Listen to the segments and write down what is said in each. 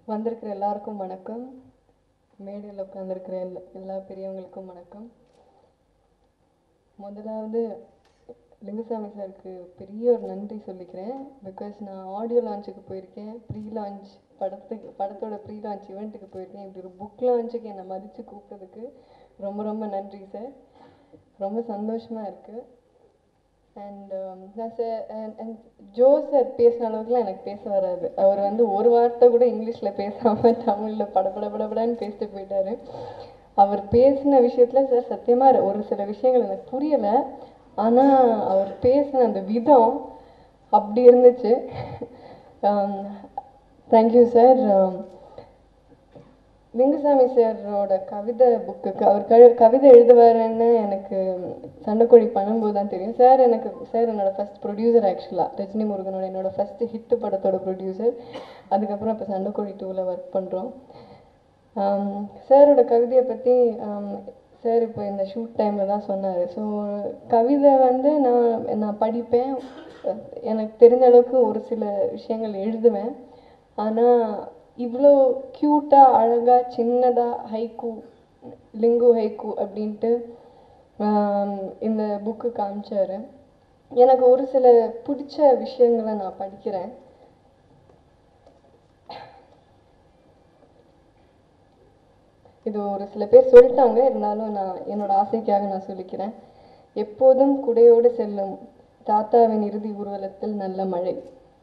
வந்திருக்கிற எல்லாருக்கும் வணக்கம் மேடையில் உட்காந்துருக்கிற எல்லா எல்லா பெரியவங்களுக்கும் வணக்கம் முதலாவது லிங்குசாமி சாருக்கு பெரிய ஒரு நன்றி சொல்லிக்கிறேன் பிகாஸ் நான் ஆடியோ லான்ச்சுக்கு போயிருக்கேன் ப்ரீ லான்ச் படத்துக்கு படத்தோட ப்ரீ லான்ச் ஈவெண்ட்டுக்கு போயிருக்கேன் இப்படி ஒரு புக் லான்ச்சுக்கு என்னை மதித்து கூப்பிட்டதுக்கு ரொம்ப ரொம்ப நன்றி சார் ரொம்ப சந்தோஷமாக இருக்குது அண்ட் நான் சார் அண்ட் ஜோ சார் பேசின அளவுக்குலாம் எனக்கு பேச வராது அவர் வந்து ஒரு வார்த்தை கூட இங்கிலீஷில் பேசாமல் தமிழில் படபட படபடன்னு பேசிட்டு போயிட்டாரு அவர் பேசின விஷயத்தில் சார் சத்தியமாக ஒரு சில விஷயங்கள் எனக்கு புரியலை ஆனால் அவர் பேசின அந்த விதம் அப்படி இருந்துச்சு தேங்க்யூ சார் லிங்குசாமி சாரோட கவிதை புக்குக்கு அவர் க கவிதை எழுதுவாருன்னு எனக்கு சண்டைக்கோழி பண்ணும்போது தான் தெரியும் சார் எனக்கு சார் என்னோட ஃபர்ஸ்ட் ப்ரொடியூசர் ஆக்சுவலாக ரஜினி முருகனோட என்னோட ஃபஸ்ட்டு ஹிட்டு படத்தோட ப்ரொடியூசர் அதுக்கப்புறம் இப்போ சண்டைக்கோழி டூவில் ஒர்க் பண்ணுறோம் சாரோட கவிதையை பற்றி சார் இப்போ இந்த ஷூட் டைமில் தான் சொன்னார் ஸோ கவிதை வந்து நான் நான் படிப்பேன் எனக்கு தெரிஞ்ச அளவுக்கு ஒரு சில விஷயங்கள் எழுதுவேன் ஆனால் இவ்வளோ க்யூட்டாக அழகாக சின்னதாக ஹைக்கூ லிங்கு ஹைக்கூ அப்படின்ட்டு இந்த புக்கு காமிச்சார் எனக்கு ஒரு சில பிடிச்ச விஷயங்களை நான் படிக்கிறேன் இது ஒரு சில பேர் சொல்லிட்டாங்க இருந்தாலும் நான் என்னோட ஆசைக்காக நான் சொல்லிக்கிறேன் எப்போதும் குடையோடு செல்லும் தாத்தாவின் இறுதி ஊர்வலத்தில் நல்ல மழை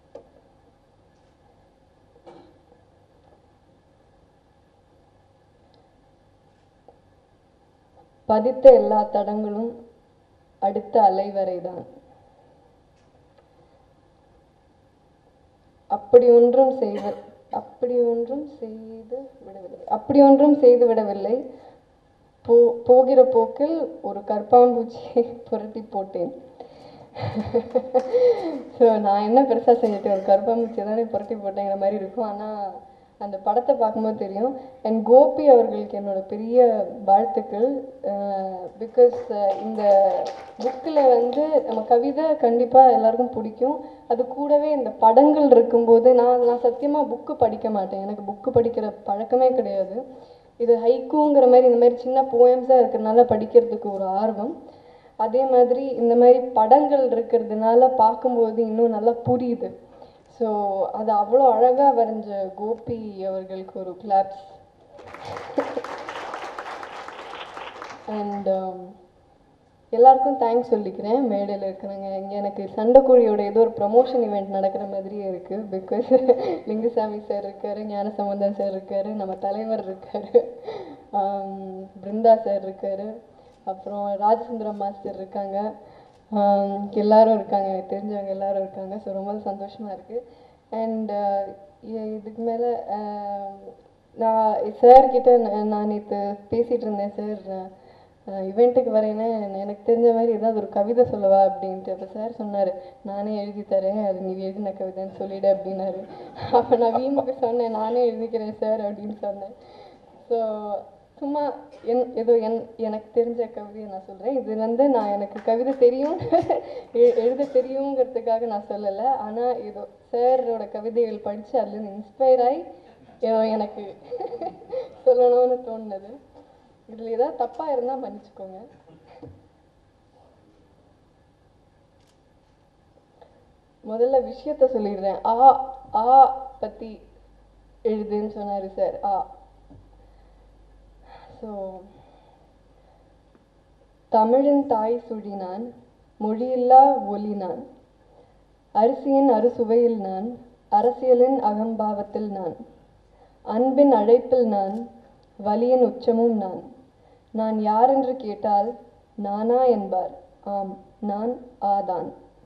பதித்த எல்லா தடங்களும் அடுத்த அலை வரைதான் அப்படி ஒன்றும் செய்வ அப்படி ஒன்றும் செய்து விடவில்லை அப்படி ஒன்றும் செய்து விடவில்லை போ போகிற போக்கில் ஒரு கற்பாம்பூச்சியை புரட்டி போட்டேன் ஸோ நான் என்ன பெருசாக செஞ்சுட்டேன் ஒரு கருப்பாம்பூச்சி தானே புரட்டி போட்டேங்கிற மாதிரி இருக்கும் ஆனால் அந்த படத்தை பார்க்கும்போது தெரியும் அண்ட் கோபி அவர்களுக்கு என்னோட பெரிய வாழ்த்துக்கள் பிகாஸ் இந்த புக்கில் வந்து நம்ம கவிதை கண்டிப்பாக எல்லாருக்கும் பிடிக்கும் அது கூடவே இந்த படங்கள் இருக்கும்போது நான் நான் சத்தியமாக புக்கு படிக்க மாட்டேன் எனக்கு புக்கு படிக்கிற பழக்கமே கிடையாது இது ஹைக்கூங்கிற மாதிரி இந்த மாதிரி சின்ன போயம்ஸாக இருக்கிறதுனால படிக்கிறதுக்கு ஒரு ஆர்வம் அதே மாதிரி இந்த மாதிரி படங்கள் இருக்கிறதுனால பார்க்கும்போது இன்னும் நல்லா புரியுது ஸோ அது அவ்வளோ அழகாக வரைஞ்ச கோபி அவர்களுக்கு ஒரு கிளாப்ஸ் அண்ட் எல்லாருக்கும் தேங்க்ஸ் சொல்லிக்கிறேன் மேடையில் இருக்கிறவங்க இங்கே எனக்கு சண்டைக்கோழியோட ஏதோ ஒரு ப்ரமோஷன் ஈவெண்ட் நடக்கிற மாதிரியே இருக்குது பிகாஸ் லிங்குசாமி சார் இருக்கார் ஞானசம்பந்தன் சார் இருக்கார் நம்ம தலைவர் இருக்கார் பிருந்தா சார் இருக்கார் அப்புறம் ராஜசுந்தரம் மாஸ்டர் இருக்காங்க எல்லாரும் இருக்காங்க எனக்கு தெரிஞ்சவங்க எல்லாரும் இருக்காங்க ஸோ ரொம்ப சந்தோஷமாக இருக்குது அண்ட் இதுக்கு மேலே நான் சார்கிட்ட நான் நேற்று பேசிகிட்டு இருந்தேன் சார் இவெண்ட்டுக்கு வரேன்னா எனக்கு தெரிஞ்ச மாதிரி ஏதாவது ஒரு கவிதை சொல்லவா அப்படின்ட்டு அப்போ சார் சொன்னார் நானே எழுதி தரேன் அது நீ எழுதின கவிதைன்னு சொல்லிடு அப்படின்னாரு அப்போ நான் வீமுக்கு சொன்னேன் நானே எழுதிக்கிறேன் சார் அப்படின்னு சொன்னேன் ஸோ சும்மா என் ஏதோ என் எனக்கு தெரிஞ்ச கவிதையை நான் சொல்கிறேன் இது வந்து நான் எனக்கு கவிதை தெரியும் எழுத தெரியுங்கிறதுக்காக நான் சொல்லலை ஆனால் ஏதோ சாரோட கவிதைகள் படித்து அதுலேருந்து இன்ஸ்பயர் ஆகி எனக்கு சொல்லணும்னு தோணுனது இதில் ஏதாவது தப்பாக இருந்தால் மன்னிச்சுக்கோங்க முதல்ல விஷயத்த சொல்லிடுறேன் ஆ ஆ பற்றி எழுதுன்னு சொன்னார் சார் ஆ ஸோ தமிழின் தாய் சுழினான் மொழியில்லா ஒலி நான் அரிசியின் அறுசுவையில் நான் அரசியலின் அகம்பாவத்தில் நான் அன்பின் அழைப்பில் நான் வலியின் உச்சமும் நான் நான் யாரென்று கேட்டால் நானா என்பார் ஆம் நான் ஆதான்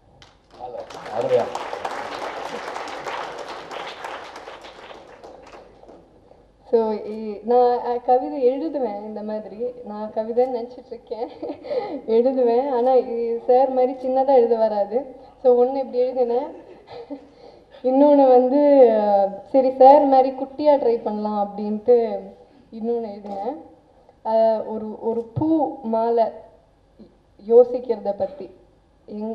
ஸோ நான் கவிதை எழுதுவேன் இந்த மாதிரி நான் கவிதைன்னு நினச்சிட்டு இருக்கேன் எழுதுவேன் ஆனால் சார் மாதிரி சின்னதாக எழுத வராது ஸோ ஒன்று இப்படி எழுதினேன் இன்னொன்று வந்து சரி சார் மாதிரி குட்டியாக ட்ரை பண்ணலாம் அப்படின்ட்டு இன்னொன்று எழுதினேன் ஒரு ஒரு பூ மாலை யோசிக்கிறத பற்றி எங்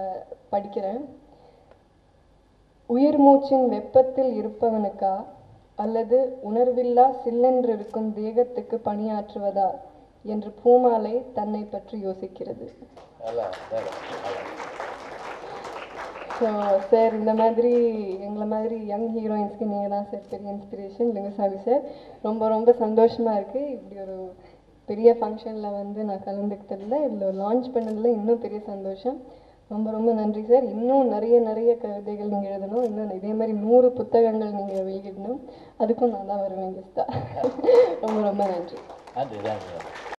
படிக்கிறேன் உயிர் மூச்சின் வெப்பத்தில் இருப்பவனுக்கா அல்லது உணர்வில்லா சில்லென்றிருக்கும் தேகத்துக்கு பணியாற்றுவதா என்று பூமாலை தன்னை பற்றி யோசிக்கிறது நல்லா நல்லா நல்லா ஸோ சார் இந்த மாதிரி எங்களை மாதிரி யங் ஹீரோயின்ஸ்க்கு நீங்கள் தான் சார் பெரிய இன்ஸ்பிரேஷன் லிங்குசாமி சார் ரொம்ப ரொம்ப சந்தோஷமாக இருக்குது இப்படி ஒரு பெரிய ஃபங்க்ஷனில் வந்து நான் கலந்துக்கிட்டதில் இதில் லான்ச் பண்ணதில் இன்னும் பெரிய சந்தோஷம் ரொம்ப ரொம்ப நன்றி சார் இன்னும் நிறைய நிறைய கவிதைகள் நீங்கள் எழுதணும் இன்னும் இதே மாதிரி நூறு புத்தகங்கள் நீங்கள் வெளியிடணும் அதுக்கும் நான் தான் வருவேன் கெஸ்ட்டாக ரொம்ப ரொம்ப நன்றி நன்றி நன்றி